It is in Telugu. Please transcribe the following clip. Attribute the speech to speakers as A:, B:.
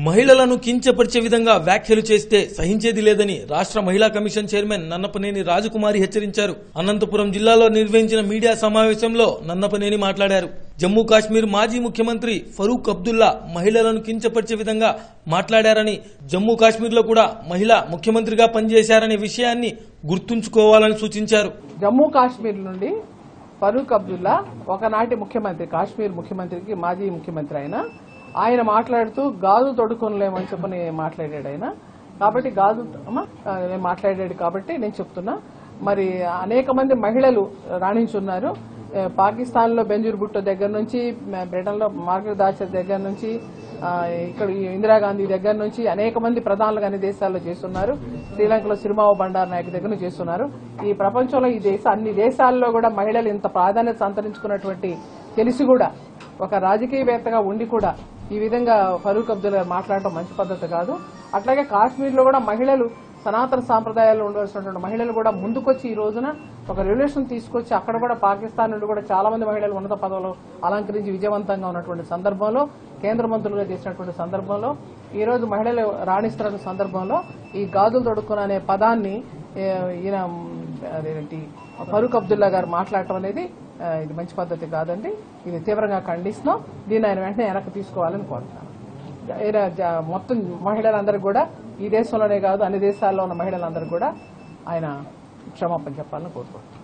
A: మహిళలను కించపరిచే విధంగా వ్యాఖ్యలు చేస్తే సహించేది లేదని రాష్ట్ర మహిళా కమిషన్ చైర్మన్ నన్నపనేని రాజకుమారి హెచ్చరించారు అనంతపురం జిల్లాలో నిర్వహించిన మీడియా సమావేశంలో నన్నపనేని మాట్లాడారు జమ్మూ కాశ్మీర్ మాజీ ముఖ్యమంత్రి ఫరూక్ అబ్దుల్లా మహిళలను కించపరిచే విధంగా మాట్లాడారని జమ్మూ కాశ్మీర్లో కూడా మహిళ ముఖ్యమంత్రిగా పనిచేశారనే విషయాన్ని గుర్తుంచుకోవాలని సూచించారు
B: జమ్మూ కాశ్మీర్ నుండి ఫరూక్ అబ్దుల్లా ఒకనాటి ముఖ్యమంత్రి కాశ్మీర్ ముఖ్యమంత్రికి మాజీ ముఖ్యమంత్రి ఆయన ఆయన మాట్లాడుతూ గాజు తొడుకొనలేమని చెప్పని మాట్లాడాడు ఆయన కాబట్టి గాజు అమ్మా, ఆ, నేను మాట్లాడాడు కాబట్టి నేను చెప్తున్నా మరి అనేక మంది మహిళలు రాణించున్నారు ఏ, పాకిస్తాన్లో బెంజూర్ భుట్టో దగ్గర నుంచి మ- బ్రిటన్లో మార్గరెట్ దాచర్ దగ్గర నుంచి ఆ, ఇక్కడ ఈ ఇందిరాగాంధీ దగ్గర నుంచి అనేక మంది ప్రధానులు అన్ని దేశాల్లో చేస్తున్నారు శ్రీలంకలో సిరిమావ బండారు నాయక్ దగ్గర నుంచి చేస్తున్నారు ఈ ప్రపంచంలో ఈ దేశ అన్ని దేశాల్లో కూడా మహిళలు ఇంత ప్రాధాన్యత సంతరించుకున్నటువంటి తెలిసి కూడా ఒక రాజకీయవేత్తగా ఉండి కూడా ఈ విధంగా ఫరూక్ అబ్దుల్ గారు మాట్లాడటం మంచి పద్ధతి కాదు అట్లాగే కాశ్మీర్లో కూడా మహిళలు సనాతన సాంప్రదాయాల్లో ఉండవలసినటువంటి మహిళలు కూడా ముందుకొచ్చి ఈ రోజున ఒక రెవల్యూషన్ తీసుకొచ్చి అక్కడ కూడా పాకిస్తాన్ నుండి కూడా చాలా మంది మహిళలు ఉన్నత పదవులు అలంకరించి విజయవంతంగా ఉన్నటువంటి సందర్భంలో కేంద్ర మంత్రులుగా చేసినటువంటి సందర్భంలో ఈ రోజు మహిళలు రాణిస్తున్న సందర్భంలో ఈ గాజులు తొడుక్కున అనే పదాన్ని ఏ, ఈయన మ్, అదేంటి ఫరూక్ అబ్దుల్లా గారు మాట్లాడటం అనేది ఆ, ఇది మంచి పద్ధతి కాదండి ఇది తీవ్రంగా ఖండిస్తున్నాం దీన్ని ఆయన వెంటనే వెనక్కి తీసుకోవాలని కోరుతున్నాను ఈయన జ- మొత్తం మహిళలందరూ కూడా ఈ దేశంలోనే కాదు అన్ని దేశాల్లో ఉన్న మహిళలందరూ కూడా ఆయన క్షమాపణ చెప్పాలని కోరుకుంటున్నాను